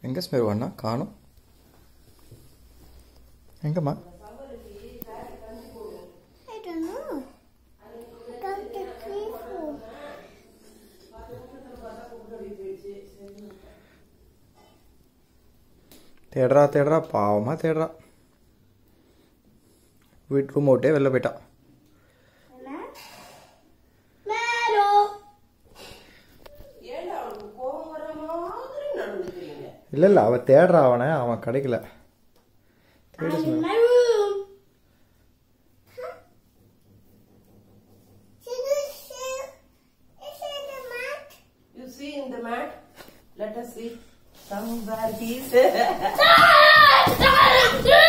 எங்கே ஸ்மெரு அண்ணா காணும் எங்கம்மா I don't know. Dr. Clifford. தேடுறா தேடுறா பாவமா தேடுறா வீட்டு ரூம் விட்டே வெளில போயிட்டா Mero. ஏன்டா அவனுக்கு கோபம் வர மாதிரி நடந்துக்கிறீங்க இல்லை இல்லை அவன் தேடுறா அவனை அவன் கிடைக்கல தேடு I'm in ஸ்மெரு my room. See this shit? Is it the mat? You see in the mat? Let us see. Somewhere he is. Ah!